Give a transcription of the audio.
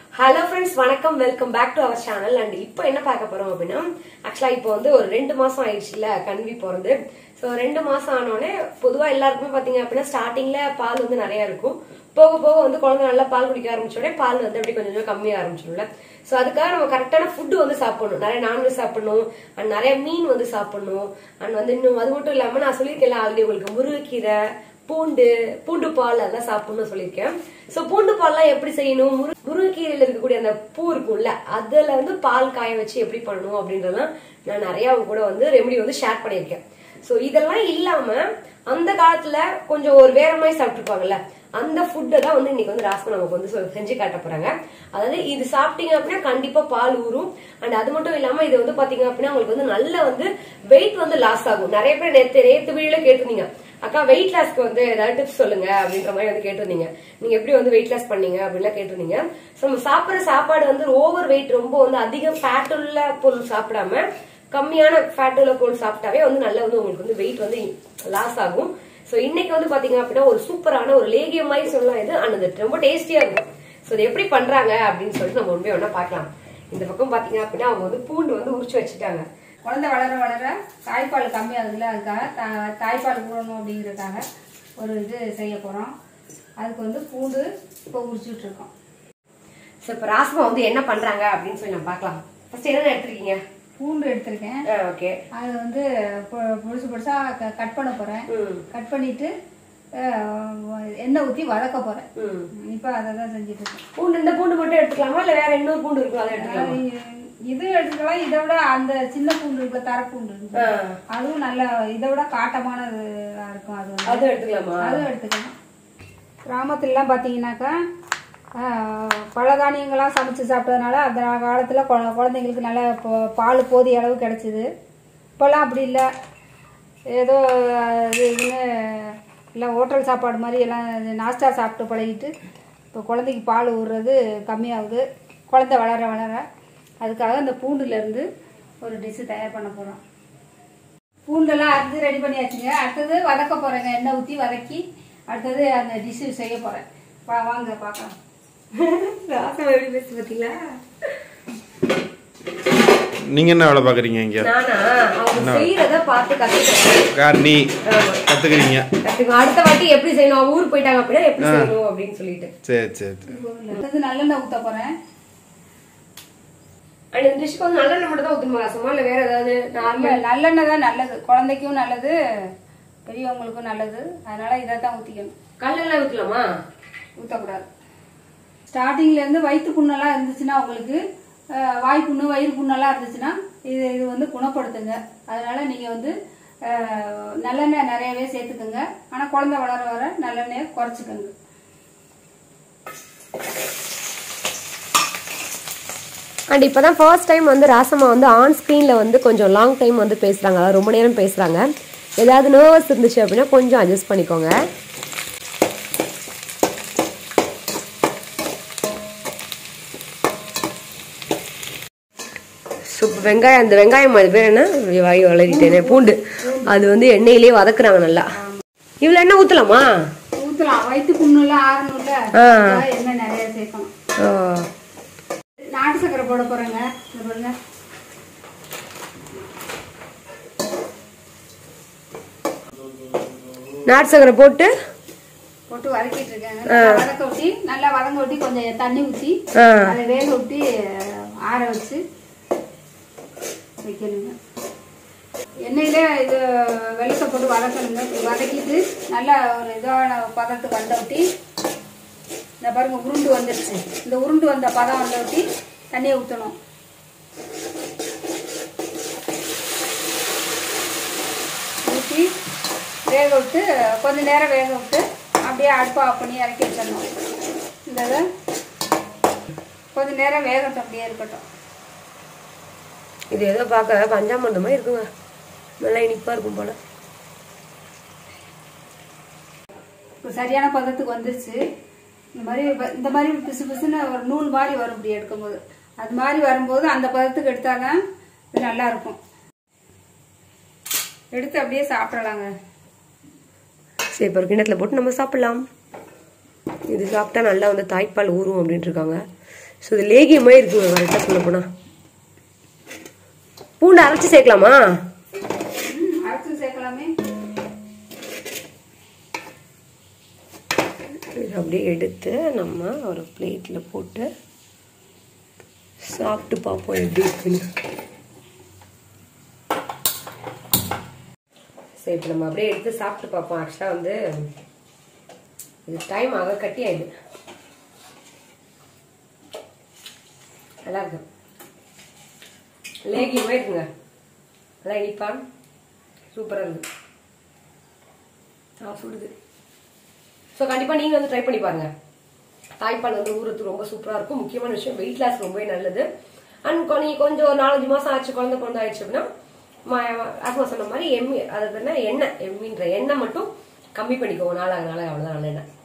Hello friends வணக்கம் welcome back to our channel and இப்போ என்ன பார்க்க போறோம் அப்படின்னா ஆக்சுவலா இப்போ வந்து ஒரு ரெண்டு மாசம் ஆயிடுச்சுல கல்வி பிறந்து ஸோ ரெண்டு மாசம் ஆனோடனே பொதுவா எல்லாருக்குமே பாத்தீங்க அப்படின்னா ஸ்டார்டிங்ல பால் வந்து நிறைய இருக்கும் போக போக வந்து குழந்தை நல்லா பால் குடிக்க ஆரம்பிச்சோடனே பால் வந்து அப்படி கொஞ்சம் கொஞ்சம் கம்மியாக ஆரம்பிச்சிடும்ல ஸோ அதுக்காக நம்ம கரெக்டான ஃபுட்டு வந்து சாப்பிடணும் நிறைய நான்வெஜ் சாப்பிடணும் அண்ட் நிறைய மீன் வந்து சாப்பிடணும் அண்ட் வந்து இன்னும் அது மட்டும் இல்லாம நான் சொல்லியிருக்கேன் ஆல்ரெடி உங்களுக்கு முருங்கைக்கீரை பூண்டு பூண்டு பால் அதெல்லாம் சாப்பிடணும்னு சொல்லியிருக்கேன் ஸோ பூண்டு பால்லாம் எப்படி செய்யணும் முரு முருங்கைக்கீரையில இருக்கக்கூடிய அந்த பூ இருக்கும்ல அதுல வந்து பால் காய வச்சு எப்படி பண்ணணும் அப்படின்றதெல்லாம் நான் நிறைய அவங்க கூட வந்து ரெமெடி வந்து ஷேர் பண்ணியிருக்கேன் ஸோ இதெல்லாம் இல்லாம அந்த காலத்துல கொஞ்சம் ஒரு வேற மாதிரி சாப்பிட்டுருப்பாங்கல்ல அந்த ஃபுட்டை தான் வந்து இன்னைக்கு வந்து ராஸ்மா நமக்கு வந்து சொ- செஞ்சு காட்ட போறாங்க அதாவது இது சாப்பிட்டீங்க அப்படின்னா கண்டிப்பா பால் ஊறும் அண்ட் அது மட்டும் இல்லாம இது வந்து பாத்தீங்க அப்படின்னா உங்களுக்கு வந்து நல்ல வந்து வெயிட் வந்து லாஸ் ஆகும் நிறைய பேர் நேத்து நேத்து வீடியோல கேட்டிருந்தீங்க அக்கா வெயிட் லாஸ்க்கு வந்து ஏதாவது டிப்ஸ் சொல்லுங்க அப்படின்ற மாதிரி வந்து கேட்டிருந்தீங்க நீங்க எப்படி வந்து வெயிட் லாஸ் பண்ணீங்க அப்படின்லாம் கேட்டிருந்தீங்க ஸோ நம்ம சாப்பிட்ற சாப்பாடு வந்து ஓவர் வெயிட் ரொம்ப வந்து அதிக ஃபேட் உள்ள பொருள் சாப்பிடாம கம்மியான ஃபேட் உள்ள பொருள் சாப்பிட்டாவே வந்து நல்லா வந்து உங்களுக்கு வந்து வெயிட் வந்து லாஸ் ஆகும் ஸோ இன்னைக்கு வந்து பாத்தீங்க அப்படின்னா ஒரு சூப்பரான ஒரு லேகியம் மாதிரி சொல்லலாம் இது and அது ரொம்ப டேஸ்டியா இருக்கும் ஸோ இது எப்படி பண்றாங்க அப்படின்னு சொல்லிட்டு நம்ம உண்மையை ஒன்றா பார்க்கலாம் இந்த பக்கம் பாத்தீங்க அப்படின்னா அவங்க வந்து பூண்டு வந்து உரிச்சு வச்சுட்டாங்க குழந்தை வளர வளர தாய்ப்பால் கம்மியாகுதுல்ல அதுக்காக தா- தாய்ப்பால் கூடணும் அப்படிங்கிறதுக்காக ஒரு இது செய்ய போகிறோம் அதுக்கு வந்து பூண்டு இப்போ உரிச்சுட்டு இருக்கோம் ஸோ இப்போ ராஸ்மா வந்து என்ன பண்றாங்க அப்படின்னு சொல்லி நம்ம பார்க்கலாம் ஃபர்ஸ்ட் என்னென்ன எடுத்திருக்கீங்க பூண்டு எடுத்திருக்கேன் ஓகே அது வந்து பொ- பொடுசு பொடுசாக கட் பண்ண போகிறேன் ம் கட் பண்ணிட்டு அஹ், எண்ணெய் ஊற்றி வதக்க போகிறேன் ம் இப்போ அதை தான் செஞ்சுட்டு இருக்கேன் பூண்டு இந்த பூண்டு மட்டும் எடுத்துக்கலாமா இல்ல வேற இன்னொரு பூண்டு இருக்கும் அதை எடுத்துக்கலாமா அஹ், இது எடுத்துக்கலாம் இதை விட அந்த சின்ன பூண்டு இருக்குல்ல தரப்பூண்டு இருக்கு ஆ, அதுவும் நல்ல இதை விட காட்டமானதா இருக்கும் அது வந்து அது எடுத்துக்கலாமா அதுவும் எடுத்துக்கலாம் கிராமத்துலலாம் பார்த்தீங்கன்னாக்கா ஆஹ், பழதானியங்கள்லாம் சமைச்சு சாப்பிட்டதுனால அந்த காலத்தில் குழந்தைங்களுக்கு நல்ல ப- பால் போதிய அளவு கிடைச்சிது இப்போல்லாம் அப்படி இல்லை ஏதோ ஆஹ், இது இதுன்னு இல்லை ஹோட்டல் சாப்பாடு மாதிரி எல்லாம் இது நாஸ்டா சாப்பிட்டு பழகிட்டு இப்போ குழந்தைக்கு பால் ஊறுறது கம்மியாகுது குழந்தை வளர வளர அதுக்காக அந்த பூண்டுலேருந்து ஒரு டிஷ்ஷு தயார் பண்ண போகிறோம் பூண்டெல்லாம் அரைச்சி ரெடி பண்ணியாச்சுங்க அடுத்தது வதக்க போகிறேங்க எண்ணெய் ஊற்றி வதக்கி அடுத்தது அந்த டிஷ்ஷு செய்ய போகிறேன் வா வாங்க பார்க்கலாம் ராசம் எப்படி பேசு பாத்தீங்களா நீங்க என்ன வேலை பாக்குறீங்க இங்க நானா அவங்க செய்யறத பார்த்து கத்துக்கிறேன் கார் நீ ஆமா. கத்துக்கிறீங்க கத்துக்கோ அடுத்த வாட்டி எப்படி செய்யணும் அவங்க ஊருக்கு போயிட்டாங்க அப்படின்னா எப்படி செய்யணும் அப்படின்னு சொல்லிட்டு சரி சரி சரி அடுத்தது நல்லெண்ணெய் ஊற்ற போகிறேன் அண்ட் இந்த டிஷ்க்கு வந்து நல்லெண்ணெய் மட்டும் தான் ஊத்தணுமா ரசமா இல்ல வேற ஏதாவது நார்மல் இல்லை நல்லெண்ணெய் தான் நல்லது குழந்தைக்கும் நல்லது பெரியவங்களுக்கும் நல்லது அதனால இதை தான் ஊற்றிக்கணும் கல்லெண்ணெய் ஊத்தலாமா ஊற்றக்கூடாது ஸ்டார்டிங்லேருந்து வயிற்று புண்ணெல்லாம் இருந்துச்சுன்னா உங்களுக்கு அஹ், வாய் புண்ணு வயிறு புண்ணெல்லாம் இருந்துச்சுன்னா இது இது வந்து குணப்படுத்துங்க அதனால நீங்கள் வந்து அஹ், நல்லெண்ணெய் நிறையவே சேர்த்துக்குங்க ஆனால் குழந்தை வளர வர நல்லெண்ணெயை குறைச்சிக்கோங்க அண்ட் இப்போதான் ஃபர்ஸ்ட் டைம் வந்து ராசம்மா வந்து ஆன் ஸ்க்ரீனில் வந்து கொஞ்சம் லாங் டைம் வந்து பேசுகிறாங்க அதாவது ரொம்ப நேரம் பேசுகிறாங்க ஏதாவது நர்வஸ் இருந்துச்சு அப்படின்னா கொஞ்சம் அட்ஜஸ்ட் பண்ணிக்கோங்க சூப்பர் வெங்காயம் அந்த வெங்காயம் அது பேர் என்ன வாய் வளரிட்டேனே பூண்டு அது வந்து எண்ணெயிலே வதக்குறாங்க நல்லா இவ்வளோ எண்ணெய் ஊற்றலாமா ஊற்றலாம் வயிற்று புண்ணெல்லாம் ஆறணும்ல ஆ. அதுக்காக எண்ணெய் நிறைய சேர்க்கணும் நாட்டு சக்கரை போட போகிறேங்க இங்க பாருங்க நாட்டு சக்கரை போட்டு போட்டு வதக்கிட்டு இருக்கேங்க நல்லா வதக்க விட்டி நல்லா வதங்க விட்டி கொஞ்சம் தண்ணி ஊற்றி ஆ அதை வேக விட்டு ஆற வச்சு வைக்கணுங்க எண்ணெயிலே இது வெள்ளத்தை போட்டு வதக்கணுங்க வதக்கிட்டு நல்லா ஒரு இதான பதத்துக்கு வந்த விட்டி இந்த பாருங்க உருண்டு வந்துடுச்சு இந்த உருண்டு வந்த பதம் வந்த விட்டி தண்ணியை ஊற்றணும் ஊற்றி வேக விட்டு கொஞ்ச நேரம் வேக விட்டு அப்படியே அடுப்பை ஆஃப் பண்ணி இறக்கி வச்சிடணும் இந்த இதை கொஞ்ச நேரம் வேகட்டும் அப்படியே இருக்கட்டும் இது ஏதோ பார்க்க பஞ்சாமிர்தம் மாதிரி இருக்குங்க நல்லா இனிப்பா இருக்கும் போல இப்போ சரியான பதத்துக்கு வந்துருச்சு இந்த மாதிரி வ- இந்த மாதிரி பிசு பிசுன்னு ஒரு நூல் மாதிரி வரும் இப்படி எடுக்கும்போது அது மாதிரி வரும்போது அந்த பதத்துக்கு எடுத்தாதான் இது நல்லா இருக்கும் எடுத்து அப்படியே சாப்பிடலாங்க சரி இப்போ ஒரு கிண்ணத்துல போட்டு நம்ம சாப்பிடலாம் இது சாப்பிட்டா நல்லா வந்து தாய்ப்பால் ஊறும் அப்படின்ட்டு இருக்காங்க ஸோ இது லேகியமாக இருக்குங்க கரெக்டாக சொல்ல போனா பூண்டு அரைச்சி சேர்க்கலாமா அரைச்சு சேர்க்கலாமே இது அப்படியே எடுத்து நம்ம ஒரு பிளேட்டில் போட்டு சாப்பிட்டு பார்ப்போம் எப்படி இருக்குன்னு சரி இப்போ நம்ம அப்படியே எடுத்து சாப்பிட்டு பார்ப்போம் ஆக்சுவலாக வந்து இது டைம் ஆக கட்டி ஆயிடுது நல்லா இருக்கு லேகியமாக இருக்குங்க நல்லா இனிப்பா சூப்பராக இருக்கு ஆ சுடுது ஸோ கண்டிப்பாக நீங்கள் வந்து ட்ரை பண்ணி பாருங்க தாய்ப்பால் வந்து ஊறுறது ரொம்ப சூப்பராக இருக்கும் முக்கியமான விஷயம் வெயிட் லாஸ் ரொம்பவே நல்லது அண்ட் நீ கொஞ்சம் ஒரு நாலஞ்சு மாதம் ஆச்சு குழந்தை குழந்தை ஆயிடுச்சு அப்படின்னா ஆஸ்மா சொன்ன மாதிரி எம்மி அது என்ன எண்ணெய் எம்மின்ற எண்ணெய் மட்டும் கம்மி பண்ணிக்கோங்க நாளாக நாளாக அவ்வளோதான் நல்ல எண்ணெய்